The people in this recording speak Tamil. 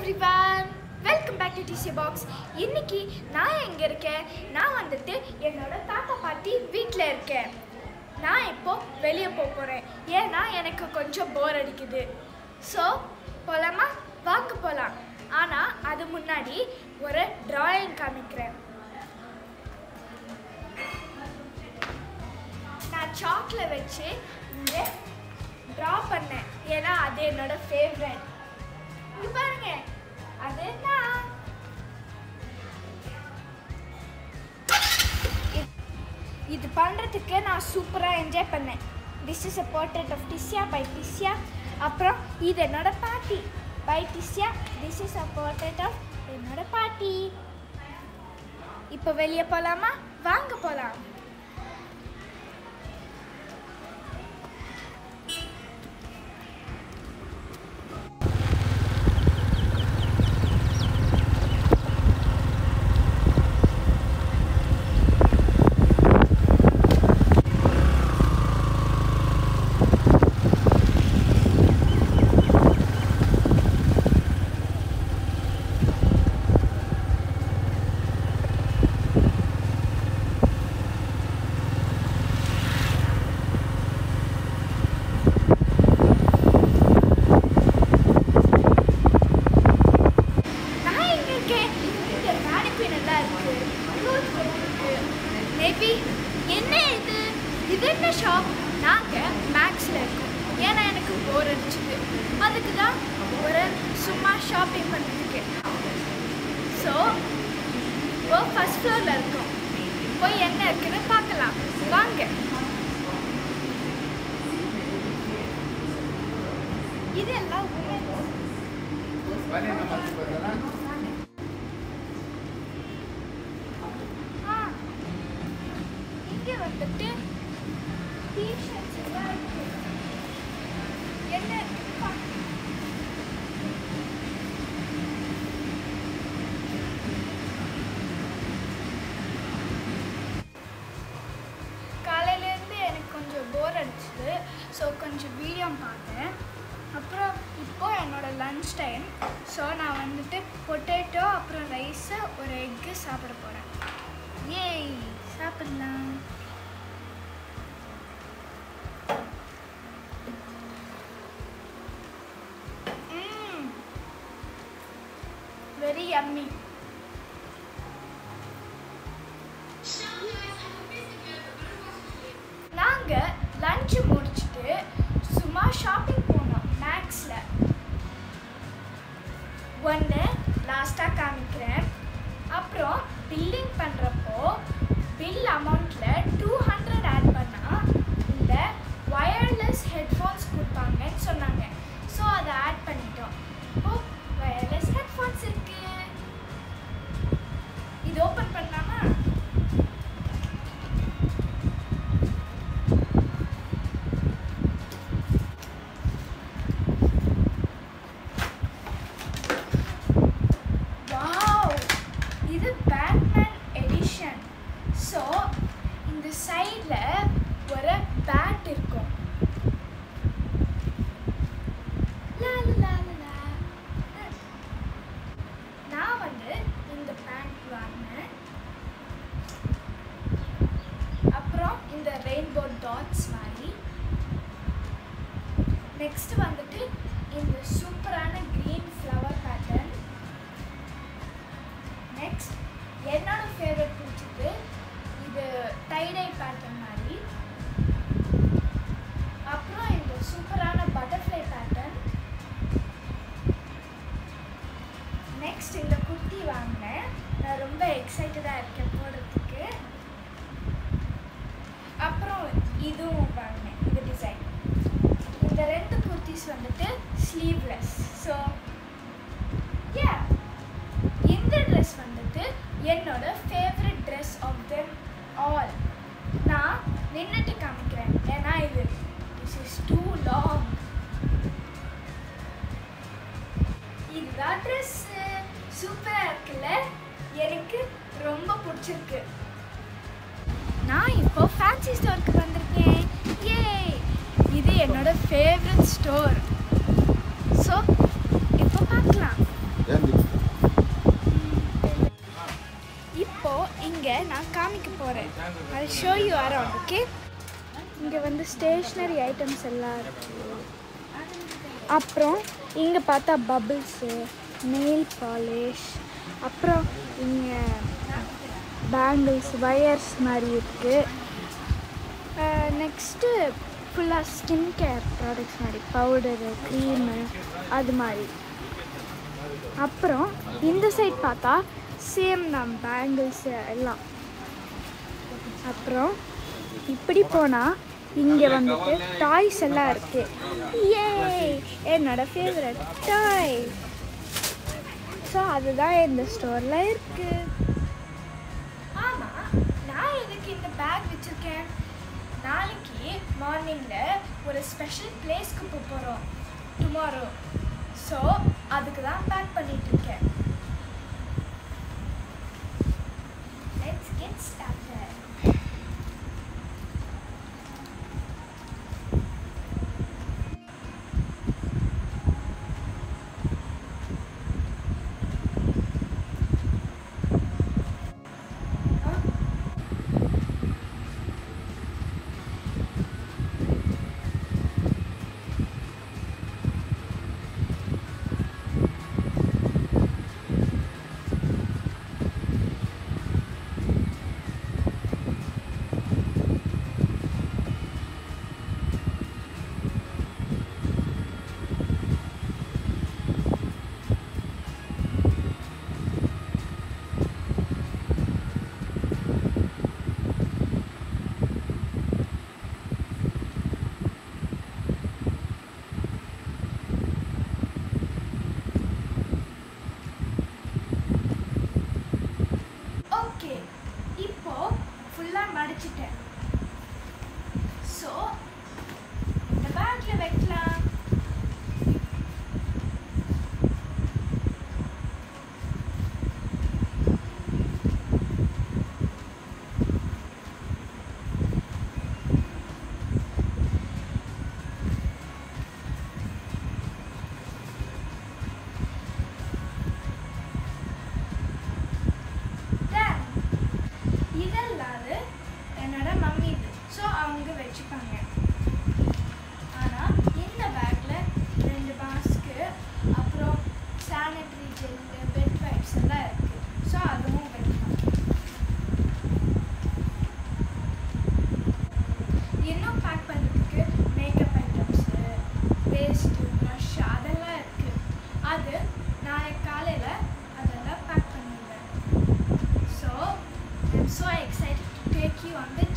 Everyone welcome back to DC box இன்னைக்கு நான் எங்கே இருக்கேன் நான் வந்துட்டு என்னோட தாத்தா பாட்டி வீட்டில் இருக்கேன் நான் இப்போ வெளியே போக போகிறேன் ஏன்னா எனக்கு கொஞ்சம் போர் அடிக்குது ஸோ போகலாமா வாங்க போகலாம் ஆனால் அது முன்னாடி ஒரு டிராயிங் காமிக்கிறேன் நான் சாக்ல வச்சு இங்கே ட்ரா பண்ணேன் ஏன்னா அது என்னோட ஃபேவரட் இங்க பாருங்க அது நான் இது- இது பண்ணுறதுக்கு நான் சூப்பராக என்ஜாய் பண்ணேன் this is a portrait of Disya by Disya அப்புறம் இது என்னோட பாட்டி by Disya this is a portrait of என்னோட பாட்டி இப்போ வெளியே போகலாமா வாங்க போகலாம் நான் எங்க இருக்கேன் இங்க மேனிக்வின் எல்லாம் இருக்கு clothes இருக்கு மேபி என்ன இது இது என்ன ஷாப் நாங்க மேக்ஸ்ல இருக்கோம் ஏன்னா எனக்கு போர் அடிச்சுது அதுக்கு தான் ஒரு சும்மா ஷாப்பிங் பண்ணிருக்கேன் ஸோ இப்போ ஃபர்ஸ்ட் ஃப்ளோரில் இருக்கோம் போய் என்ன இருக்குன்னு பார்க்கலாம் வாங்க இதெல்லாம் women's ஆ, இங்க வந்துட்டு t-shirts எல்லாம் இருக்கு. என்ன இருக்கு பாக்க. காலையில இருந்து எனக்கு கொஞ்சம் போர் அடிச்சுது ஸோ கொஞ்சம் வீடியோ பார்த்தேன் அப்புறம் இப்போ என்னோட லன்ச் டைம் ஸோ நான் வந்துட்டு பொட்டேட்டோ அப்புறம் ரைஸு ஒரு எக்கு சாப்பிட போகிறேன் ஏய் சாப்பிடலாம் வெரி yummy நாங்க லஞ்ச் முடிச்சுட்டு சும்மா ஷாப்பிங் போனோம் மேக்ஸில் ஒன்று லாஸ்ட்டாக காமிக்கிறேன் அப்புறம் பில்லிங் பண்ணுறப்போ பில் அமௌண்ட்டில் டூ ஹண்ட்ரட் ஆட் பண்ணால் இந்த ஒயர்லெஸ் ஹெட்ஃபோன்ஸ் கொடுப்பாங்கன்னு சொன்னாங்க ஸோ அதை ஆட் பண்ணிட்டோம் இப்போ ஒயர்லெஸ் ஹெட்ஃபோன்ஸ் இருக்கு இது ஓப்பன் பண்ணலாமா வாவ் இது பேட்மேன் எடிஷன் ஸோ இந்த சைடில் ஒரு பேட் இருக்கும் லா, லா, லா, லா. நான் வந்து இந்த பேண்ட் வாங்கினேன் அப்புறம் இந்த ரெயின்போ டாட்ஸ் மாதிரி நெக்ஸ்ட் வந்துட்டு இந்த சூப்பரான க்ரீன் ஃப்ளவர் பேட்டர்ன் நெக்ஸ்ட் என்னோட ஃபேவரட் பிடிச்சது இது டைடை பேட்டர்ன் மாதிரி அப்புறம் இந்த சூப்பரான பட்டர்ஃப்ளை பேட்டர்ன் நெக்ஸ்ட் இந்த குர்த்தி வாங்கினேன் நான் ரொம்ப எக்ஸைட்டடாக இருக்கேன் போடுறதுக்கு அப்புறம் இதுவும் வாங்கினேன் இது டிசைன் இந்த ரெண்டு குர்த்திஸ் வந்துட்டு ஸ்லீவ்லெஸ் ஸோ யா இந்த ட்ரெஸ் வந்துட்டு என்னோட favourite dress of them all நான் நின்றுட்டு காமிக்கிறேன் ஏன்னா இது திஸ் இஸ் டூ லாங் இதுதான் ட்ரெஸ்ஸு சூப்பராக இருக்குல்ல எனக்கு ரொம்ப பிடிச்சிருக்கு நான் இப்போ ஃபேன்சி ஸ்டோருக்கு வந்திருக்கேன் ஏ இது என்னோட ஃபேவரட் ஸ்டோர் ஸோ இப்போ பார்க்கலாம் என்ன போகிறேன் I show you around okay இங்கே வந்து ஸ்டேஷ்னரி ஐட்டம்ஸ் எல்லாம் இருக்குது அப்புறம் இங்கே பார்த்தா பபிள்ஸு நெயில் பாலிஷ் அப்புறம் இங்கே பேங்கிள்ஸ் வயர்ஸ் மாதிரி இருக்குது நெக்ஸ்ட்டு ஃபுல்லாக ஸ்கின் கேர் ப்ராடக்ட்ஸ் மாதிரி பவுடரு க்ரீமு அது மாதிரி அப்புறம் இந்த சைட் பார்த்தா சேம் தான் பேங்கிள்ஸு எல்லாம் அப்புறம் இப்படி போனால் இங்கே வந்துட்டு டாய்ஸ் எல்லாம் இருக்கு ஏ என்னோட ஃபேவரட் டாய் ஸோ அதுதான் இந்த ஸ்டோரில் இருக்கு ஆமாம் நான் எதுக்கு இந்த பேக் வச்சுருக்கேன் நாளைக்கு மார்னிங்கில் ஒரு ஸ்பெஷல் பிளேஸ்க்கு போக போகிறோம் டுமாரோ ஸோ அதுக்கு தான் பேக் பண்ணிட்டு இருக்கேன் லெட்ஸ் கெட் ஸ்டார்டட் ஓகே இப்போ ஃபுல்லாக மடிச்சிட்டேன் ஸோ இந்த பேக்கில் வைக்கலாம் Done. இதெல்லாம் என்னோட மம்மி ஸோ அவங்க வச்சுப்பாங்க ஆனால் இந்த பேக்கில் ரெண்டு மாஸ்க்கு அப்புறம் சானிட்டரி ஜெல்லு பெட் வைப்ஸ் எல்லாம் இருக்குது ஸோ அதுவும் வைக்கலாம் இன்னும் பேக் பண்ணுறதுக்கு மேக்கப் ஐட்டம்ஸு பேஸ்ட்டு ப்ரஷ் அதெல்லாம் இருக்குது அது நாளைக்கு காலையில் அதெல்லாம் பேக் பண்ணிடுவேன் so I'm so excited to take you on the